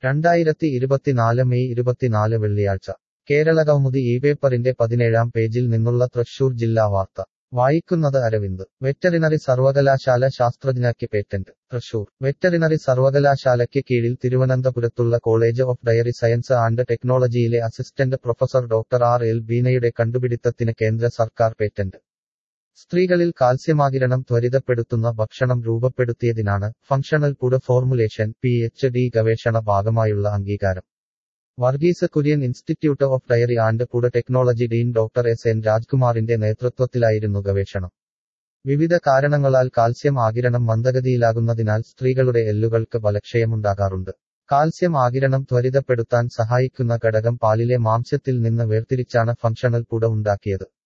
രണ്ടായിരത്തി ഇരുപത്തിനാല് മെയ് ഇരുപത്തിനാല് വെള്ളിയാഴ്ച കേരളകൗമുദി ഈ പേപ്പറിന്റെ പതിനേഴാം പേജിൽ നിന്നുള്ള തൃശൂർ ജില്ലാ വാർത്ത വായിക്കുന്നത് അരവിന്ദ് വെറ്ററിനറി സർവകലാശാല ശാസ്ത്രജ്ഞയ്ക്ക് പേറ്റന്റ് തൃശൂർ വെറ്ററിനറി സർവകലാശാലയ്ക്ക് കീഴിൽ തിരുവനന്തപുരത്തുള്ള college of dairy science and ടെക്നോളജിയിലെ assistant professor doctor R L ബീനയുടെ കണ്ടുപിടിത്തത്തിന് കേന്ദ്ര സർക്കാർ പേറ്റന്റ് സ്ത്രീകളിൽ കാൽസ്യമാകിരണം ത്വരിതപ്പെടുത്തുന്ന ഭക്ഷണം രൂപപ്പെടുത്തിയതിനാണ് functional food formulation P H D ഗവേഷണ ഭാഗമായുള്ള അംഗീകാരം Varghese Kurien institute of dairy and food technology dean doctor S N രാജ്കുമാറിന്റെ നേതൃത്വത്തിലായിരുന്നു ഗവേഷണം വിവിധ കാരണങ്ങളാൽ കാൽസ്യം ആകിരണം മന്ദഗതിയിലാകുന്നതിനാൽ സ്ത്രീകളുടെ എല്ലുകൾക്ക് ബലക്ഷയമുണ്ടാകാറുണ്ട് കാൽസ്യം ആകിരണം ത്വരിതപ്പെടുത്താൻ സഹായിക്കുന്ന ഘടകം പാലിലെ മാംസ്യത്തിൽ നിന്ന് വേർതിരിച്ചാണ് ഫങ്ഷണൽ പുട ഉണ്ടാക്കിയത്